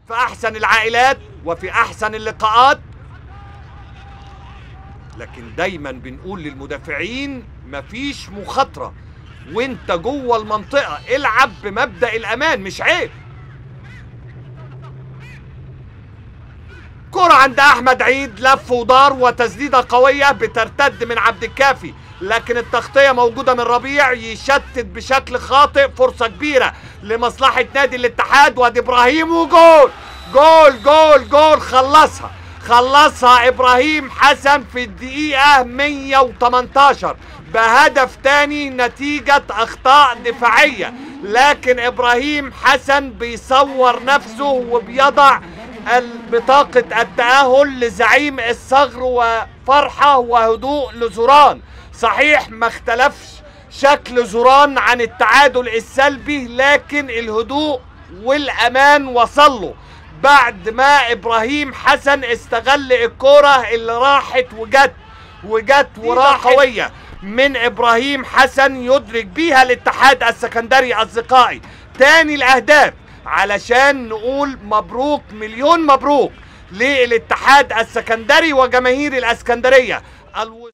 في احسن العائلات وفي احسن اللقاءات لكن دايما بنقول للمدافعين مفيش مخاطره وانت جوه المنطقه العب بمبدا الامان مش عيب كرة عند احمد عيد لف ودار وتسديده قويه بترتد من عبد الكافي لكن التغطيه موجوده من ربيع يشتت بشكل خاطئ فرصه كبيره لمصلحه نادي الاتحاد وادي ابراهيم وجول جول جول جول خلصها خلصها ابراهيم حسن في الدقيقه 118 بهدف تاني نتيجه اخطاء دفاعيه لكن ابراهيم حسن بيصور نفسه وبيضع بطاقة التأهل لزعيم الصغر وفرحة وهدوء لزوران صحيح ما اختلفش شكل زوران عن التعادل السلبي لكن الهدوء والأمان وصل له بعد ما إبراهيم حسن استغل الكرة اللي راحت وجت وجت وراحت قوية من إبراهيم حسن يدرك بيها الاتحاد السكندري أصدقائي تاني الأهداف علشان نقول مبروك مليون مبروك للاتحاد السكندري وجماهير الاسكندريه الو...